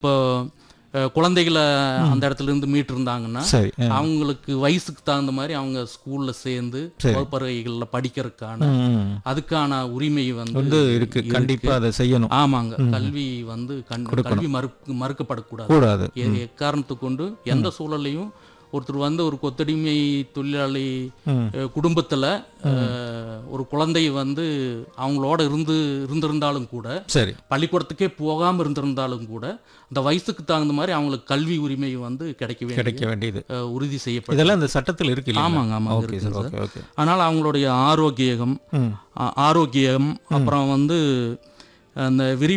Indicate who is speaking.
Speaker 1: இப்போ அஹ், குழந்தைகளை அந்த இடத்துல இருந்து மீட்டு இருந்தாங்கன்னா
Speaker 2: சரி ஆ.
Speaker 1: அவங்களுக்கு வயசுக்கு தகுந்த மாதிரி அவங்க ஸ்கூல்ல சேர்ந்து
Speaker 2: சரி.
Speaker 1: வகுப்பறைகள்ல படிக்கிறதுக்கான
Speaker 2: ம்.
Speaker 1: அதுக்கான உரிமை வந்து
Speaker 2: வந்து இருக்கு கண்டிப்பா அதை செய்யணும்
Speaker 1: ஆமாங்க கல்வி வந்து கண் கல்வி மறுக்க மறுக்கப்படக்கூடாது
Speaker 2: கூடாது
Speaker 1: எ- எக்காரணத்தை கொண்டு எந்த சூழல்லையும் ஒருத்தர் வந்து ஒரு கொத்தடிமை தொழிலாளி
Speaker 2: ம்.
Speaker 1: அஹ், குடும்பத்துல அஹ், ஒரு குழந்தை வந்து அவங்களோட இருந்து இருந்திருந்தாலும் கூட
Speaker 2: சரி
Speaker 1: பள்ளிக்கூடத்துக்கே போகாம இருந்திருந்தாலும் கூட அந்த வயசுக்கு தகுந்த மாதிரி அவங்களுக்கு கல்வி உரிமை வந்து கிடைக்க வேண்டிய
Speaker 2: கிடைக்க வேண்டியது
Speaker 1: அஹ், உறுதி செய்யப்படும்
Speaker 2: இதெல்லாம் இந்த சட்டத்தில் இருக்கு இல்லைங்களா?
Speaker 1: ஆமாங்க ஆமாங்க
Speaker 2: ஓகே சார்
Speaker 1: இருக்குங்க
Speaker 2: ஓகே ஓகே
Speaker 1: ஆனால் அவங்களுடைய ஆரோக்கியம்
Speaker 2: ம்
Speaker 1: ஆ- ஆரோக்கியம் அப்புறம் வந்து அந்த விரி